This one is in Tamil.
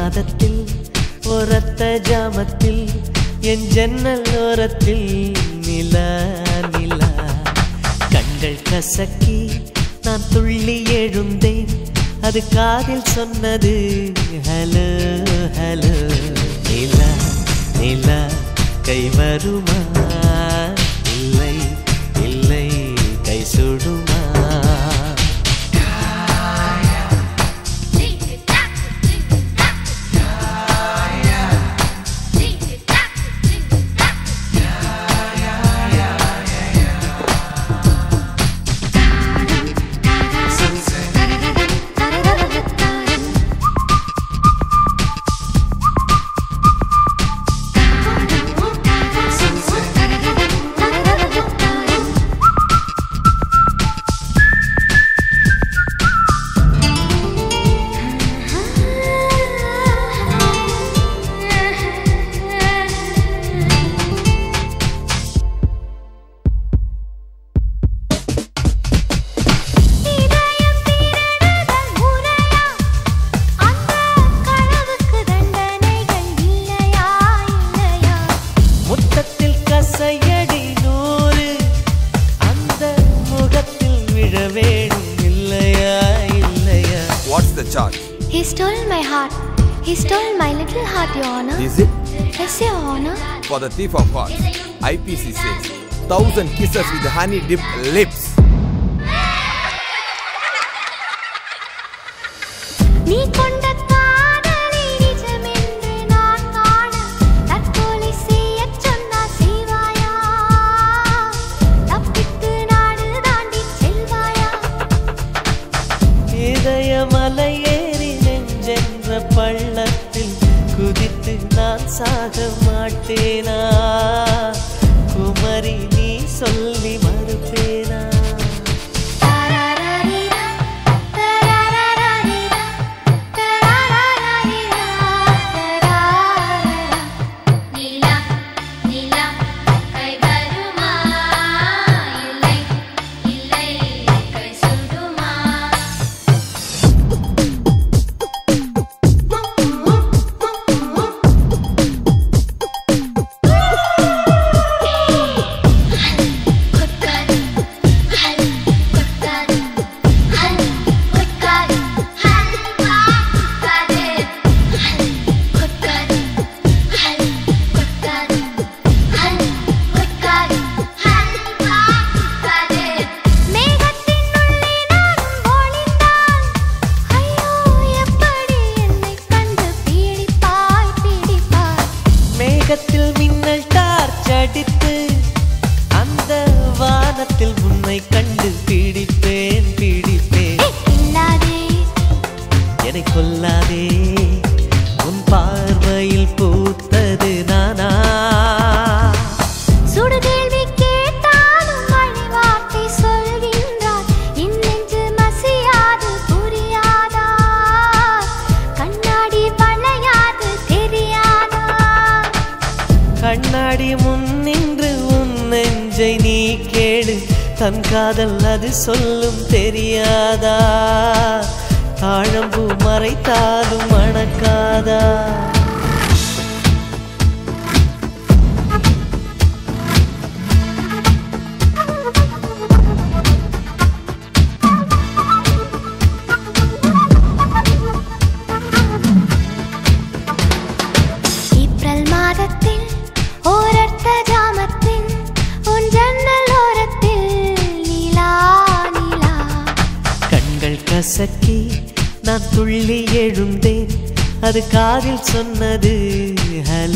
மாதத்தில் ஒரத்த ஜாமத்தில் என் ஜன்னல் ஓரத்தில் நிலா நிலா கண்கள் கசக்கி நான் துள்ளி எழுந்தேன் அது காதில் சொன்னது ஹலோ ஹலோ நிலா நிலா கை வருமா இல்லை இல்லை கை சுடுமா இதயம் திரடுதல் முறையா அந்த கனவுக்கு தண்டனைகள் இல்லையா இல்லையா முத்தத்தில் கசையடி நூறு அந்த முகத்தில் விழ வேணும் இல்லையா இல்லையா What's the charge? He stole my heart. He stole my little heart, Your Honor. Is it Yes, Your Honor. for the thief of hearts? IPC says thousand kisses with honey dipped lips. நீ கொண்ட காதலை நிஜமென்று நான் காண தற்கொலை செய்யச் சொன்னால் செய்வாயா? தப்பித்து நாடு தாண்டிச் செல்வாயா? இதயமலையேறி நெஞ்சென்ற பள்ளத்தில் குதித்து நான் சாக மாட்டேனா குமரி நீ சொல்லி மறுப்பேனா தரரரிரா, தரரரரிரா, தரரரரிரா, தரரரரா. நிலா நிலா கை வருமா இல்லை இல்லை கை சுடுமா கொட்டாரு ஹல் கொட்டாரு ஹல் கொட்டாரு ஹல்வா கொட்டாரு ஹல் கொட்டாரு ஹல் கொட்டாரு ஹல் கொட்டாரு ஹல்வா கொட்டாரு மேகத்தின் உள்ளே நானும் ஒளிந்தால், ஐயோ எப்படி என்னைக் கண்டு பீடிப்பாய், பீடிப்பாய். மேகத்தில் மின்னல் டார்ச் அடித்து அந்த வானத்தில் உன்னை கண்டு பீடிப்பேன் பீடிப்பேன் ஏய், கில்லாதே, என்னை கொல்லாதே உன் பார்வையில் பூத்தது நானா சுடுகேள்வி கேட்டாலும் மழை வார்த்தை சொல்கின்றாய். என் நெஞ்சு மசியாது, புரியாதா? கண்ணாடி வளையாது, தெரியாதா? கண்ணாடி முன் நின்று உன் நெஞ்சை நீ கேடு தன் காதல் அது சொல்லும் தெரியாதா தாழம்பூ மறைத்தாலும் மணக்காதா ஏப்ரல் மாதத்தில் ஓரத்த ஜாமத்தில் உன் ஜன்னல் ஓரத்தில் நிலா நிலா கண்கள் கசக்கி நான் துள்ளி எழுந்தேன் அது காதில் சொன்னது ஹலோ